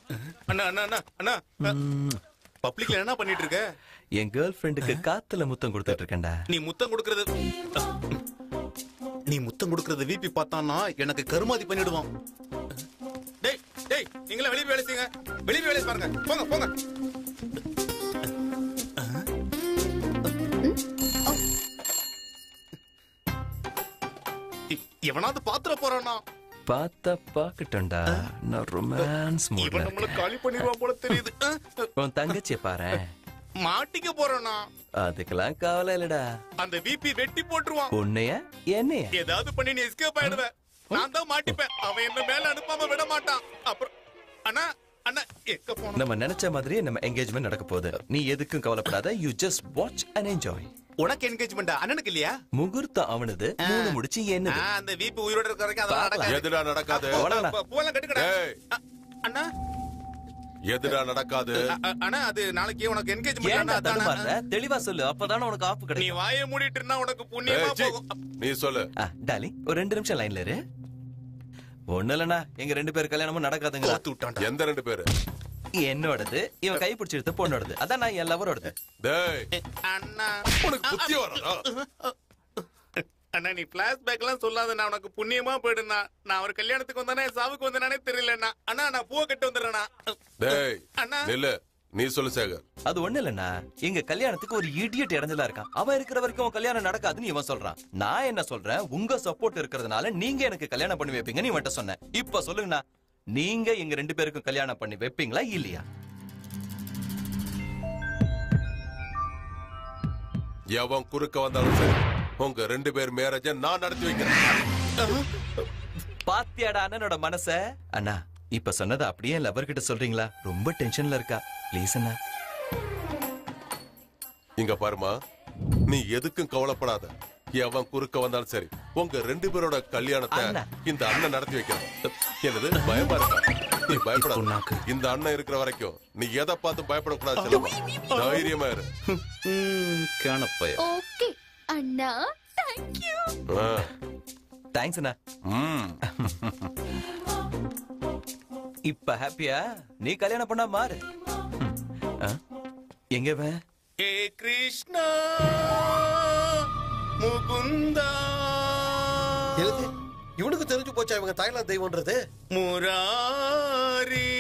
அண்ணா அண்ணா அண்ணா அண்ணா பப்ளிக்ல என்ன பண்ணிட்டு இருக்க என் கேர்ள் ஃப்ரெண்டுக்கு காத்துல முத்தம் கொடுத்துட்டு இருக்கேன்டா நீ முத்தம் கொடுக்கறது நீ முத்தம் கொடுக்கறது விபி பார்த்தான்னா எனக்கு கருமாதி பண்ணிடுவான் டேய் டேய் நீங்களே வெளியே போய் வேலை செய்யுங்க வெளியே போய் வேலை பாருங்க போங்க போங்க இ- எவனாவது பாத்திர போறானா பார்த்தா பாக்கட்டும்டா நான் ரொமான்ஸ் மூட்ல இவன் நம்மள இருக்கேன் காலி பண்ணிடுவான் போல தெரியுது அஹ், உன் தங்கச்சிய பாரு மாட்டிக்க போறானா அதுக்கெல்லாம் கவலை இல்லடா அந்த விபி வெட்டி போட்டுருவான் உன்னைய என்னைய ஏதாவது பண்ணி நீ எஸ்கேப் ஆயிடுவ நான் தான் மாட்டிப்பேன் அவன் என்ன மேல அனுப்பாம விட மாட்டான் அப்புறம் அண்ணா அண்ணா எங்க போனோம் நம்ம நினைச்ச மாதிரியே நம்ம என்கேஜ்மெண்ட் நடக்க போகுது நீ எதுக்கும் கவலைப்படாத you just watch and enjoy உனக்கு என்கேஜ்மெண்ட் அண்ணனுக்கு இல்லையா முகூர்த்தம் அவனது மூணு முடிச்சு ஆ, என்னது அந்த வீப்பு உயிரோட இருக்கிற வரைக்கும் அதெல்லாம் பார்க்கலாம். நடக்காது எதுடா நடக்காது அப்போ, வணக்கண்ணா. அப்போ, பூவெல்லாம் கட்டுக்கடா டேய். அ- அண்ணா எதுடா நடக்காது அ- அ- அண்ணா அது நாளைக்கு உனக்கு ஏன்டா என்கேஜ்மெண்ட் தடுமாறுற தெளிவா சொல்லு அப்பதானே உனக்கு ஆப்பு நீ கிடைக்கும் வாயை மூடிட்டு இருந்தா உனக்கு புண்ணியமா ஏய், சீ. போகும் நீ சொல்லு டாலி ஒரு ரெண்டு நிமிஷம் லைன்ல இரு ஒண்ணு இல்லண்ணா எங்க ரெண்டு பேர் கல்யாணமும் நடக்காதுங்களா கோத்து விட்டான்டா எந்த ரெண்டு பேரு என்னோடது இவன் கை பிடிச்சி எடுத்த பொண்ணோடது அதான் நான் என் லவரோடது டேய் அண்ணா உனக்கு புத்தி வராதா அண்ணா நீ பிளாஷ்பேக் எல்லாம் சொல்லாத நான் உனக்கு புண்ணியமா போயிடுனா நான் ஒரு கல்யாணத்துக்கு வந்தானே சாவுக்கு வந்தானே தெரியலண்ணா அண்ணா நான் பூவை கட்டு வந்துடுறேண்ணா டேய் அண்ணா. நில்லு நீ சொல்லு சேகர் அது ஒண்ணு இல்லண்ணா எங்க கல்யாணத்துக்கு ஒரு இடியட் இடைஞ்சலா இருக்கான் அவன் இருக்கிற வரைக்கும் உன் கல்யாணம் நடக்காதுன்னு இவன் சொல்றான் நான் என்ன சொல்றேன் உங்க சப்போர்ட் இருக்கிறதுனால நீங்க எனக்கு கல்யாணம் பண்ணி வைப்பீங்கன்னு இவன்ட்ட சொன்னேன் இப்ப சொல்லுங்கண்ணா நீங்க எங்க ரெண்டு பேருக்கும் கல்யாணம் பண்ணி வைப்பீங்களா இல்லையா எவன் குறுக்க வந்தாலும் சரி உங்க ரெண்டு பேர் மேரேஜ நான் நடத்தி வைக்கிறேன் பாத்தியாடா அண்ணனோட மனச அண்ணா இப்ப சொன்னதை அப்படியே லவர் கிட்ட சொல்றீங்களா ரொம்ப டென்ஷன்ல இருக்கா ப்ளீஸ் அண்ணா இங்க பாருமா நீ எதுக்கும் கவலைப்படாத எவன் குறுக்க வந்தாலும் சரி உங்க ரெண்டு பேரோட கல்யாணத்தை அண்ணா. இந்த அண்ணன் நடத்தி வைக்கிறேன் என்னது பயமா இருக்கா நீ பயப்படாத புண்ணாக்கு. இந்த அண்ணன் இருக்கிற வரைக்கும் நீ எதை பார்த்து பயப்படக்கூடாது செல்லம்மா. தைரியமா இரு காணப்பய ஓகே அண்ணா தேங்க்யூ ஆ. தேங்க்ஸ் அண்ணா ம். இப்ப ஹாப்பியா நீ கல்யாணம் பண்ணா மாறு ம். ஆ? எங்க இவன்? ஹே கிருஷ்ணா முகுந்தா எழுது இவனுக்கு தெரிஞ்சு போச்சா இவங்க தாய்லாந்து தெய்வம்ன்றது முராரி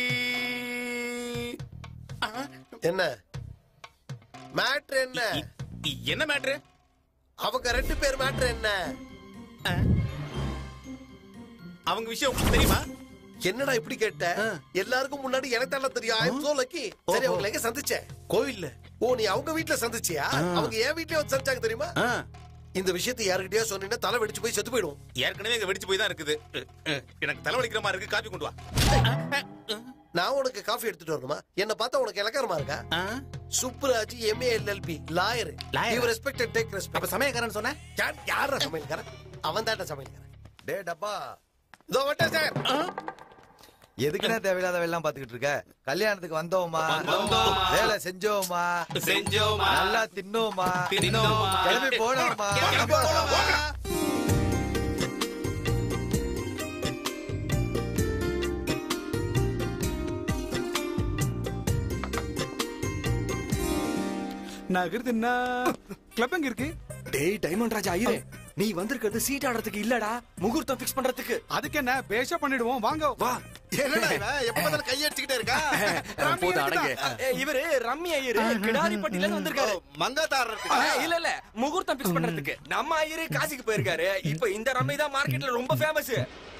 ஆ, என்ன மேட்ரு என்ன இ- இ- என்ன மேட்ரு அவங்க ரெண்டு பேர் மேட்ரு என்ன அவங்க விஷயம் உங்களுக்கு தெரியுமா என்னடா இப்படி கேட்ட எல்லாருக்கும் முன்னாடி எனக்கு தானே தெரியும் ஐ சோ லக்கி சரி அவங்களை எங்க சந்திச்சேன் கோவில்ல ஓ நீ அவங்க வீட்ல சந்திச்சியா அவங்க என் வீட்லயே வந்து சந்திச்சாங்க தெரியுமா இந்த விஷயத்தை யாருக்கிட்டயா சொன்னீங்கன்னா தலை வெடிச்சு போய் செத்து போயிடும் ஏற்கனவே இங்க வெடிச்சு போய் தான் இருக்குது அ, அ, எனக்கு தலைவலிக்கிற மாதிரி இருக்கு காப்பி கொண்டு வா நான் உனக்கு காஃபி எடுத்துட்டு வரணுமா என்ன பார்த்தா உனக்கு இலக்காரமா இருக்கா Subraj MA LLB lawyer Lawyer. You respect take respect அப்ப சமயக்காரன் சொன்ன யார் யாரா சமையல்காரன் அவன் தான்டா சமையல்காரன் டே டப்பா இதோ வட்டேன் சார் எதுக்குன்னா தேவையில்லாத வேலை பாத்துக்கிட்டு இருக்க கல்யாணத்துக்கு வந்தோமா வேலை செஞ்சோமா செஞ்சோமா நல்லா தின்னோமா தின்னோமா. கிளம்பி போனோமா கிளம்பி போனோமா. நகருதுன்னா கிளப் எங்க இருக்கு டேய் டைமண்ட் ராஜா ஐயரே நீ வந்திருக்கிறது சீட் ஆடுறதுக்கு இல்லடா முகூர்த்தம் ஃபிக்ஸ் பண்றதுக்கு அதுக்கு என்ன பேஷா பண்ணிடுவோம் வாங்க வா என்னடா இவன் எப்ப பார்த்தாலும் கையடிச்சுக்கிட்டே இருக்கா போதும் அடங்க இவரு ரம்மி ஐயரு கிடாரிப்பட்டில இருந்து வந்திருக்காரு மங்காத்தாடுறதுக்கு ஆ, இல்ல இல்ல முகூர்த்தம் பிக்ஸ் பண்றதுக்கு நம்ம ஐயரு காசிக்கு போயிருக்காரு இப்ப இந்த ரம்மி தான் மார்க்கெட்ல ரொம்ப ஃபேமஸ்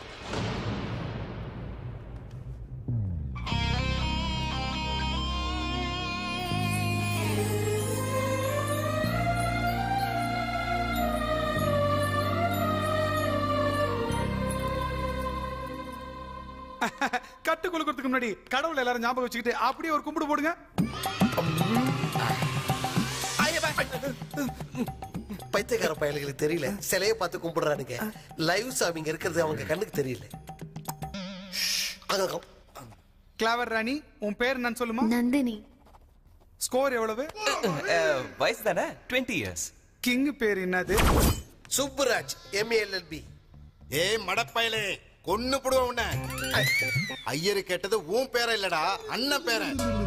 கட்டு கொடுக்கறதுக்கு முன்னாடி கடவுள் எல்லாரும் ஞாபகம் வச்சுக்கிட்டு அப்படியே ஒரு கும்பிடு போடுங்க பைத்தியக்கார பயல்களுக்கு தெரியல சிலையை பார்த்து கும்பிடுறானுங்க லைவ் சாமிங்க இருக்கிறது அவங்க கண்ணுக்கு தெரியல அங்க கிளாவர் ராணி உன் பேர் என்னன்னு சொல்லுமா நந்தினி ஸ்கோர் எவ்வளவு அஹ், வயசு தானே டுவெண்ட்டி இயர்ஸ் கிங் பேர் என்னது சுப்புராஜ் எம்ஏஎல்எல்பி ஏய் மடப்பயலே கொன்னு போடுவோம் உன்னை ஐயரு கேட்டது உன் பேர இல்லடா அண்ணன் பேர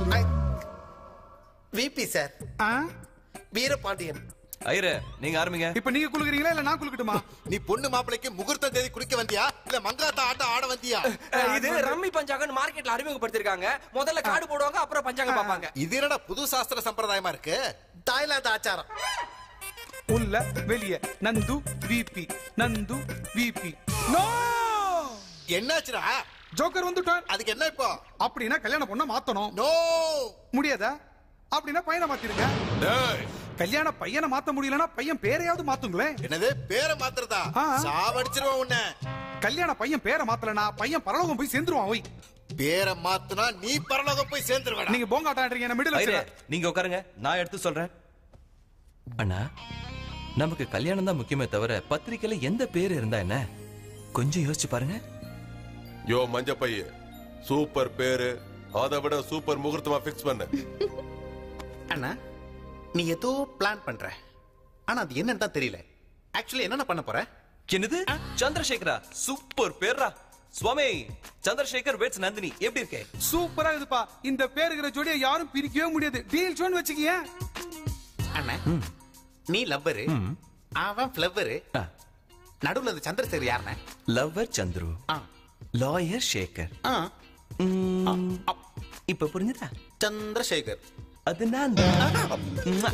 விபி சார் வீரபாண்டியன் ஐயரே நீங்க ஆரம்பிங்க இப்ப நீங்க குளுக்குறீங்களா இல்ல நான் குளுக்கட்டுமா நீ பொண்ணு மாப்பிளைக்கு முகூர்த்த தேதி குடிக்க வந்தியா இல்ல மங்காத்தா ஆட்டம் ஆட வந்தியா இது ரம்மி பஞ்சாங்கன்னு மார்க்கெட்ல அறிமுகப்படுத்திருக்காங்க முதல்ல கார்டு போடுவாங்க அப்புறம் பஞ்சாங்க பாப்பாங்க இது என்னடா புது சாஸ்திர சம்பிரதாயமா இருக்கு தாய்லாந்து ஆச்சாரம் உள்ள வெளிய Nandu VP Nandu VP no என்னாச்சுடா ஜோக்கர் வந்துட்டான் அதுக்கு என்ன இப்போ அப்படின்னா கல்யாணம் பொண்ண மாத்தணும் நோ முடியாதா அப்படின்னா பையனை மாத்திருங்க கல்யாண பையனை மாத்த முடியலன்னா பையன் பேரையாவது மாத்துங்களேன் என்னது பேரை மாத்திரதா ஆ. சாவடிச்சிருவான் உன்னை கல்யாண பையன் பேரை மாத்தலனா பையன் பரலோகம் போய் சேர்ந்துருவான் ஓய் பேரை மாத்துனா நீ பரலோகம் போய் சேர்ந்துருவேடா நீங்க போங்க ஆட்டாடுறீங்க என்ன மிடில் ஐயரே நீங்க உட்காருங்க நான் எடுத்து சொல்றேன் அண்ணா நமக்கு கல்யாணம் தான் முக்கியமே தவிர பத்திரிக்கையில எந்த பேர் இருந்தா என்ன கொஞ்சம் யோசிச்சு பாருங்க யோ மஞ்ச பைய சூப்பர் பேரு அதை விட சூப்பர் முகூர்த்தமா ஃபிக்ஸ் பண்ணு அண்ணா நீ ஏதோ பிளான் பண்ற ஆனா அது என்னன்னு தான் தெரியல ஆக்சுவலி என்னென்ன பண்ண போற என்னது சந்திரசேகரா சூப்பர் பேர்ரா சுவாமி சந்திரசேகர் வெட்ஸ் நந்தினி எப்படி இருக்கே சூப்பரா இருக்குப்பா இந்த பேருக்கிற ஜோடியை யாரும் பிரிக்கவே முடியாது டீல் ஜோன் வச்சுக்கிய அண்ணா நீ லவ்வரு அவன் ஃப்ளவரு ஆ. நடுவுல இந்த சந்திரசேகர் யாருண்ணே லவ்வர் சந்துரு ஆ. லாயர் சேகர் ஆ, ம், இப்ப புரிஞ்சுதா சந்திரசேகர் அது நான் தான்.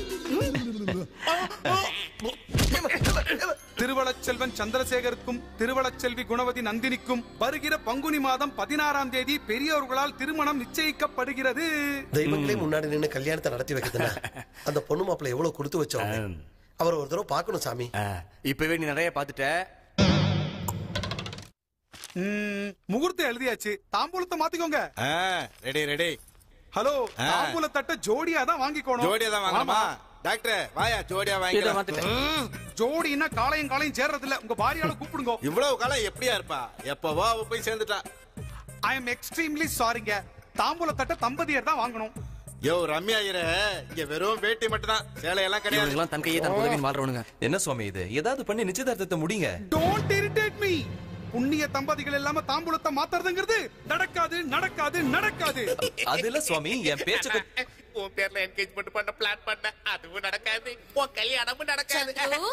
திருவளச்செல்வன் சந்திரசேகருக்கும் திருவளச்செல்வி குணவதி நந்தினிக்கும் வருகிற பங்குனி மாதம் பதினாறாம் தேதி பெரியோர்களால் திருமணம் நிச்சயிக்கப்படுகிறது தெய்வங்களே முன்னாடி நின்னு கல்யாணத்தை நடத்தி வைக்கிறதுனா அந்த பொண்ணு மாப்பிள்ளை எவ்வளவு கொடுத்து வச்சோம் அவர் ஒரு தடவை பார்க்கணும் சாமி இப்பவே நீ நிறைய பாத்துட்ட ம், முகூர்த்தம் எழுதியாச்சு தாம்பூலத்தை மாத்திக்கோங்க ரெடி ரெடி ஹலோ தாம்பூல தட்டை ஜோடியா தான் வாங்கிக்கோணும் ஜோடியா தான் வாங்கணுமா ஆமா. டாக்டர் வாயா ஜோடியா இதை வாங்கிக்கலாம் மாத்திட்டேன் ஜோடின்னா காலையும் காலையும் சேர்றது இல்ல உங்க பாரியால கூப்பிடுங்க இவ்வளவு காலம் எப்படியா இருப்பா எப்பவோ அவ போய் சேர்ந்துட்டா ஐ எம் எக்ஸ்ட்ரீம்லி சாரிங்க தாம்பூல தட்டை தம்பதியர் தான் வாங்கணும் யோ ரம்யா ஐயரே இங்க வெறும் வேட்டி மட்டும் தான் சேலையெல்லாம் கிடையாது இவனுங்கெல்லாம் தன் கையை தான் உதவின்னு வாழ்றவனுங்க என்ன சுவாமி இது ஏதாவது பண்ணி நிச்சயதார்த்தத்தை முடிங்க டோன்ட் இரிட்டேட் மீ புண்ணிய தம்பதிகள் இல்லாம தாம்பூலத்தை மாத்துறதுங்கிறது நடக்காது நடக்காது நடக்காது அதுல சுவாமி என் பேச்சுக்கு உன் பேர்ல என்கேஜ்மெண்ட் பண்ண பிளான் பண்ண அதுவும் நடக்காது உன் கல்யாணமும் நடக்காது சந்துரு?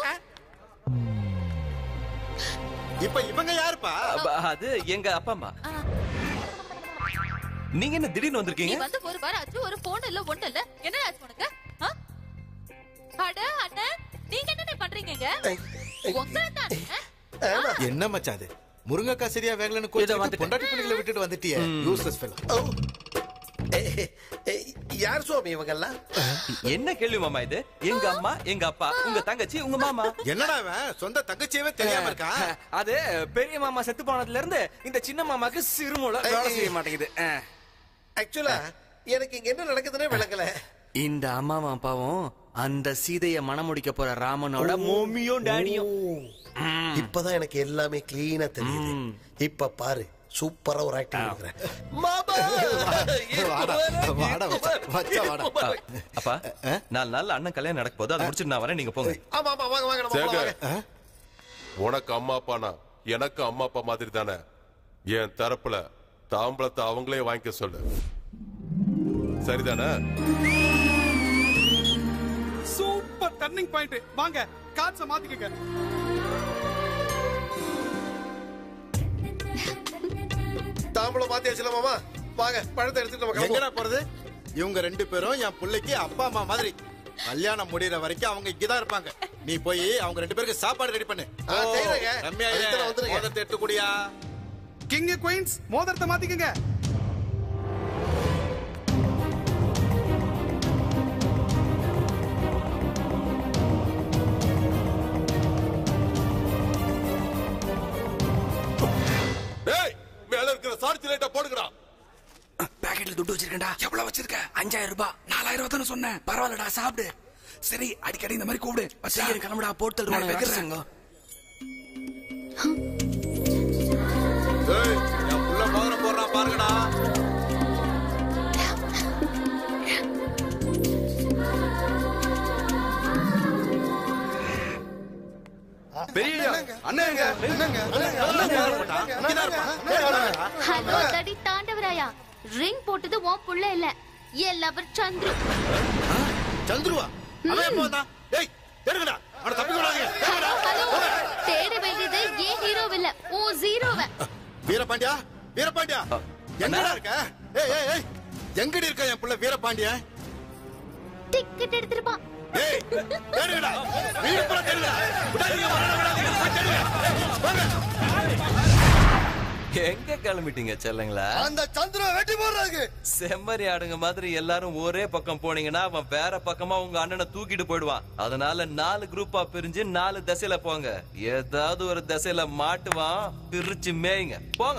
இப்ப இவங்க யாருப்பா அப்ப அது எங்க அப்பா அம்மா நீங்க என்ன திடீர்னு நீ வந்திருக்கீங்க வந்து ஒரு வாரம் ஆச்சு ஒரு போன் இல்ல ஒண்ணு இல்ல என்ன ஆச்சு உனக்கு ஆ? அட அண்ணன் நீங்க என்ன பண்றீங்க உங்களை தானே என்ன மச்சாது முருங்கக்காய் சரியா வேகலன்னு கோச்சு பொண்டாட்டி பிள்ளைகளை விட்டுட்டு வந்துட்டியே யூஸ்லெஸ் ஃபெலோ ஓ. ஏ, ஏ, யார் சுவாமி இவங்கெல்லாம் என்ன கேள்வி மாமா இது எங்க அம்மா எங்க அப்பா உங்க தங்கச்சி உங்க மாமா என்னடா அவன் சொந்த தங்கச்சியவே தெரியாம இருக்கான் அது பெரிய மாமா செத்து போனதுல இருந்து இந்த சின்ன மாமாக்கு சிறுமூல வேலை செய்ய மாட்டேங்குது அஹ். ஆக்சுவலா எனக்கு இங்க என்ன நடக்குதுன்னே விளங்கல இந்த அம்மாவும் அப்பாவும் அந்த சீதைய மணமுடிக்க போற ராமனோட மோமியும் டேடியும் இப்பதான் எனக்கு எல்லாமே கிளீனா தெரியுது இப்ப பாரு சூப்பரா ஒரு ஆக்டிங் கொடுக்குறேன் மாமா வாடா வாடா வச்சா, வச்சா வாடா ஆ, அப்பா நாலு நாள் அண்ணன் கல்யாணம் நடக்க போது அதை முடிச்சுட்டு நான் வரேன் நீங்க போங்க ஆமா ஆமா வாங்க வாங்க நம்ம போலாம், சேகர் வாங்க உனக்கு அம்மா அப்பானா எனக்கு அம்மா அப்பா மாதிரி தானே என் தரப்புல தாம்பளத்தை அவங்களே வாங்கிக்க சொல்லு சரிதானே சூப்பர் டர்னிங் பாயிண்ட் வாங்க காட்ச மாத்திக்கங்க தாம்பளம் மாத்தியாச்சுல மாமா வாங்க பழத்தை எடுத்துட்டு நம்ம எங்கடா கிளம்புவோம். போறது இவங்க ரெண்டு பேரும் என் பிள்ளைக்கு அப்பா அம்மா மாதிரி கல்யாணம் முடியற வரைக்கும் அவங்க இங்கதான் இருப்பாங்க நீ போய் அவங்க ரெண்டு பேருக்கு சாப்பாடு ரெடி பண்ணு ஆ, செய்றேங்க. ரம்யா ஐயரே, அதுக்கு நான் வந்துருங்க. மோதிரத்தை எடுத்து குடியா கிங் குயின்ஸ் மோதிரத்தை மாத்திக்கங்க டேய் மேல இருக்கிற சார்ஜ் லைட்டை போடுங்கடா பாக்கெட்ல துட்டு வச்சிருக்கேன்டா எவ்வளவு வச்சிருக்க அஞ்சாயிரம் ரூபாய் நாலாயிரம் ரூபாய் தானே சொன்னேன் பரவாயில்லடா சாப்பிடு சரி அடிக்கடி இந்த மாதிரி கூப்பிடு சீக்கிரம் கிளம்புடா போட்டு வைக்கிறேன் ஏய், என் புள்ள மோதிரம் போடுறான் பாருங்கடா பெரிய அண்ணேங்க ஹலோ தடி தாண்டவராயா ரிங் போட்டது உன் புள்ள இல்ல என் லவர் சந்துரு சந்துருவா அவன் எப்போ வந்தான் டேய் எடுங்கடா அவனை தப்பி விடாதீங்க ஹலோ ஹலோ தேட வேண்டியது ஏன் ஹீரோ இல்ல உன் ஜீரோவ வீரபாண்டியா வீரபாண்டியா எங்கடா இருக்க ஏய் ஏய் ஏய் எங்கடி இருக்க என் புள்ள வீரபாண்டியா டிக்கெட் எடுத்துருப்பான் ஏய் தேடுங்கடா வீடு புற தேடுங்கடா விடாதீங்க வரணும் விடாதீங்க போய் தேடுங்க வாங்க எங்க கிளம்பிட்டீங்க செல்லுங்களா அந்த சந்திரா வெட்டி போடுறாங்க செம்மறி ஆடுங்க மாதிரி எல்லாரும் ஒரே பக்கம் போனீங்கன்னா அவன் வேற பக்கமா உங்க அண்ணனை தூக்கிட்டு போயிடுவான் அதனால நாலு குரூப்பா பிரிஞ்சு நாலு திசையில போங்க ஏதாவது ஒரு திசையில மாட்டுவான் பிரிச்சு மேய்ங்க போங்க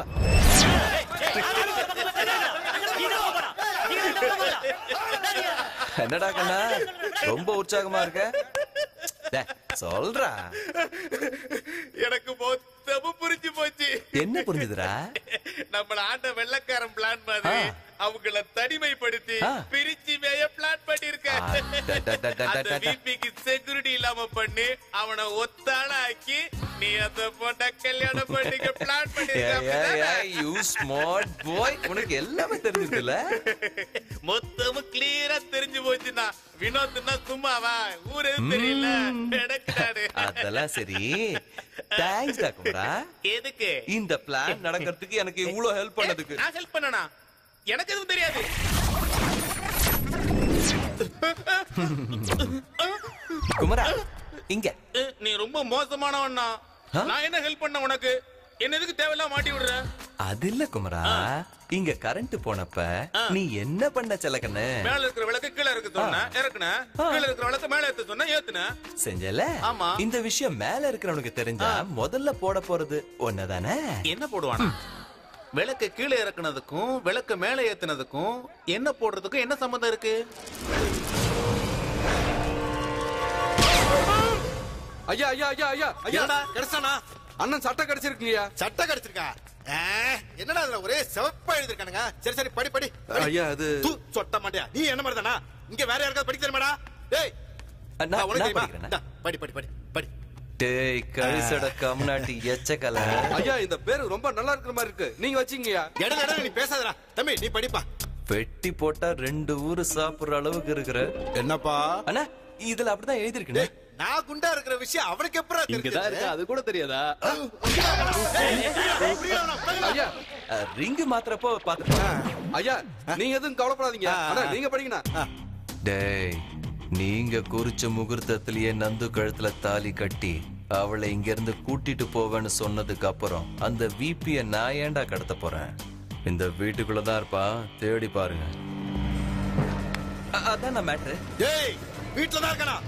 என்னடா கண்ணா ரொம்ப உற்சாகமா இருக்க டேய், சொல்றா எனக்கு மொத்தமும் புரிஞ்சு போச்சு என்ன புரிஞ்சுதுடா நம்மள ஆண்ட வெள்ளக்காரன் பிளான் மாதிரி ஆ. அவங்கள தனிமைப்படுத்தி ஆ. பிரிச்சு மேய பிளான் பண்ணிருக்க அடடடடடடட. அந்த விபிக்கு செக்யூரிட்டி இல்லாம பண்ணி அவனை ஒத்தாள ஆக்கி நீ அந்த பொண்ண கல்யாணம் பண்ணிக்க பிளான் பண்ணிருக்க யூ ஸ்மார்ட் பாய் உனக்கு எல்லாமே தெரிஞ்சிருக்குல்ல மொத்தமும் கிளியரா தெரிஞ்சு போச்சுன்னா வினோத்னா சும்மாவா ஊரே தெரியல எனக்கு நானு அதெல்லாம் சரி தேங்க்ஸ் டாக்குமரா எதுக்கு இந்த பிளான் நடக்கிறதுக்கு எனக்கு இவ்வளவு ஹெல்ப் பண்ணதுக்கு நான் ஹெல்ப் பண்ணனா எனக்கு எதுவும் தெரியாது குமரா இங்க ஏய், நீ ரொம்ப மோசமானவன்னா ஆ? நான் என்ன ஹெல்ப் பண்ண உனக்கு என்ன எதுக்கு தேவையில்லாம மாட்டி விடுற அது இல்ல குமரா இங்க கரண்ட் போனப்ப நீ என்ன பண்ண செல்லக்கண்ணு மேல இருக்கிற விளக்கு கீழே இருக்க சொன்ன இறக்குன கீழே இருக்கிற விளக்கு மேல ஏத்த சொன்ன ஏத்துன செஞ்சல ஆமா. இந்த விஷயம் மேல இருக்கிறவனுக்கு தெரிஞ்சா முதல்ல போட போறது ஒன்னதானே என்ன போடுவானா விளக்கு கீழே இறக்குனதுக்கும் விளக்கு மேல ஏத்துனதுக்கும் என்ன போடுறதுக்கும் என்ன சம்பந்தம் இருக்கு ஐயா ஐயா ஐயா ஐயா ஐயா என்னடா கிடைச்சானா அண்ணன் சட்டை கிடைச்சிருக்கீங்க சட்டை கிடைச்சிருக்கா ஆ, என்னடா அதுல ஒரே சிவப்பா எழுதிருக்கானுங்க சரி சரி படி படி படி. ஐயா, அது- தூ, சொட்ட மாட்டியா நீ என்ன மாதிரி தானா இங்க வேற யாருக்காவது படிக்க தெரியுமாடா டேய் நான் நான் உனக்கு நான் தெரியுமா? படிக்கிறேன் இந்தா, படி படி படி படி டேய் கழிசட கம்நாட்டி எச்சக்கல ஐயா இந்த பேரு ரொம்ப நல்லா இருக்கிற மாதிரி இருக்கு நீங்க வச்சீங்கய்யா இடம் இடம் நீ பேசாதடா தம்பி நீ படிப்பா வெட்டி போட்டா ரெண்டு ஊரு சாப்பிடுற அளவுக்கு இருக்கிற என்னப்பா அண்ணா இதுல அப்படிதான் எழுதிருக்கேன் டேய், நான் குண்டா இருக்கிற விஷயம் அவனுக்கு எப்பறம் இங்கதான் இருக்கு அது கூட தெரியாதா ஐயா ரிங்கு மாத்திரப்போ பாத்துட்டேன் ஐயா நீங்க எதுவும் கவலைப்படாதீங்க அண்ணா நீங்க படிக்கணும் டேய் நீங்க குறிச்ச முகூர்த்தத்திலேயே நந்து கழுத்துல தாலி கட்டி அவளை இங்க இருந்து கூட்டிட்டு போவேன்னு சொன்னதுக்கு அப்புறம் அந்த விபிய நான் ஏன்டா கடத்த போறேன் இந்த வீட்டுக்குள்ளதான் இருப்பா தேடி பாருங்க அ- அதான் நான் மேட்ரு டேய் வீட்டுல தான் இருக்கானா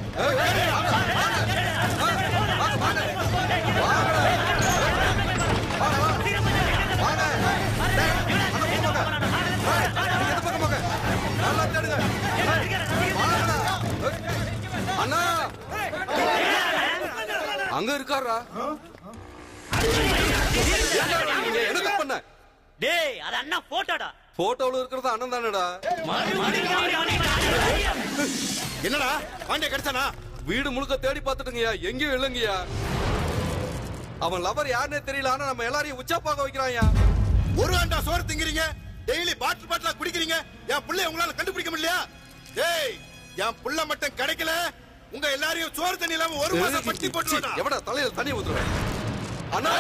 அண்ணா அங்க இருக்காரா எனக்கு பண்ண டேய் அது அண்ணா போட்டோடா போட்டோல இருக்கிறது அண்ணன் தானடா என்னடா பாண்டிய கிடைச்சானா வீடு முழுக்க தேடி பார்த்துட்டுங்கய்யா எங்கேயும் இல்லைங்கய்யா அவன் லவர் யாருன்னே தெரியல ஆனா நம்ம எல்லாரையும் உச்சா பார்க்க வைக்கிறான்யா ஒரு ஆண்டா சோறு திங்கிறீங்க டெய்லி பாட்டில் பாட்டிலா குடிக்கிறீங்க என் புள்ளைய உங்களால கண்டுபிடிக்க முடியலையா டேய் என் புள்ள மட்டும் கிடைக்கல உங்க எல்லாரையும் சோறு தண்ணி இல்லாம ஒரு மாசம் பட்டி போட்டு எவடா தலையில தண்ணி ஊத்துறேன் அண்ணா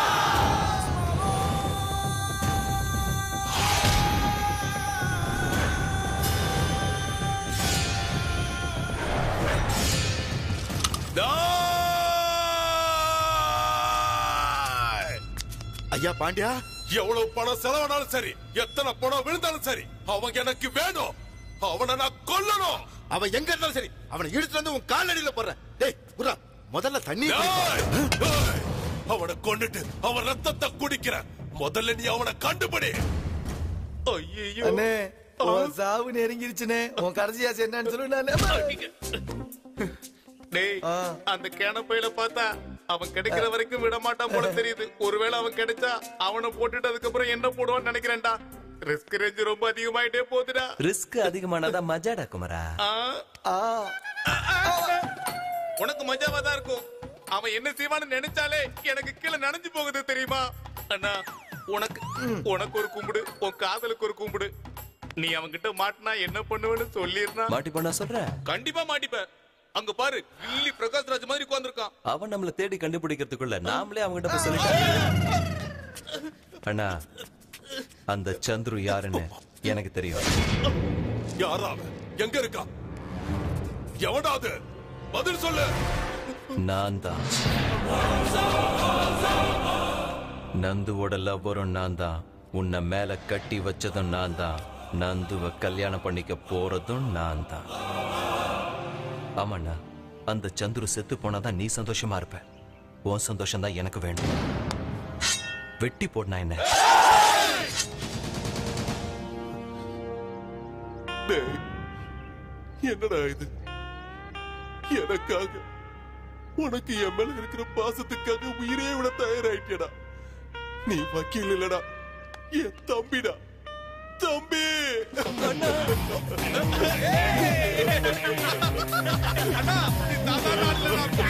ஐயா பாண்டியா எவ்வளவு பணம் செலவானாலும் சரி எத்தனை பணம் விழுந்தாலும் சரி அவன் எனக்கு வேணும் அவனை நான் கொல்லணும் அவன் எங்க இருந்தாலும் சரி அவனை இழுத்து வந்து உன் கால் அடியில போடுறேன் டேய் புறா முதல்ல தண்ணி டேய், டேய், அவனை கொண்டுட்டு அவன் ரத்தத்தை குடிக்கிற முதல்ல நீ அவனை கண்டுபிடி ஐயோ அண்ணே உன் சாவு நெருங்கிருச்சுனே உன் கடைசி ஆசை என்னன்னு சொல்லு டேய் அந்த கேனப்பையில பார்த்தா அவன் கிடைக்கிற வரைக்கும் விட மாட்டான் போல தெரியுது ஒருவேளை அவன் கிடைச்சா அவனை போட்டுட்டு அதுக்கப்புறம் என்ன போடுவான்னு நினைக்கிறேன்டா ரிஸ்க் ரேஞ்ச் ரொம்ப அதிகமாயிட்டே போகுதுடா ரிஸ்க் அதிகமானதா மஜாடா குமரா ஆ, உனக்கு மஜாவா தான் இருக்கும் அவன் என்ன செய்வான்னு நினைச்சாலே எனக்கு கீழே நனைஞ்சு போகுது தெரியுமா அண்ணா உனக்கு உனக்கு ஒரு கும்பிடு உன் காதலுக்கு ஒரு கும்பிடு நீ அவன்கிட்ட மாட்டினா என்ன பண்ணுவேன்னு சொல்லிருந்தா மாட்டிப்ப நான் சொல்றேன் கண்டிப்பா மாட்டிப்ப அங்க பாரு கில்லி பிரகாஷ் ராஜ் மாதிரி உட்கார்ந்திருக்கான் அவன் நம்மள தேடி கண்டுபிடிக்கிறதுக்குள்ள நாமளே அவன்கிட்ட போய் சொல்லிட்டோம் அண்ணா அந்த சந்துரு யாருன்னு எனக்கு தெரியும் யாரா அவன்? எங்க இருக்கா எவடா அது பதில் சொல்லு நான் தான் நந்துவோட லவ்வரும் நான் தான் உன்னை மேல கட்டி வச்சதும் நான் தான் நந்துவ கல்யாணம் பண்ணிக்க போறதும் நான் தான் ஆமாண்ணா அந்த சந்துரு செத்து போனாதான் நீ சந்தோஷமா இருப்ப உன் சந்தோஷம் தான் எனக்கு வேணும் வெட்டி போடனா என்ன டேய், என்னடா இது எனக்காக உனக்கு என் மேல இருக்கிற பாசத்துக்காக உயிரே விட தயாராயிட்டியடா நீ வக்கீல் இல்லடா என் தம்பிடா தம்பி அண்ணா, நீ சாதாரண ஆள் இல்லடா.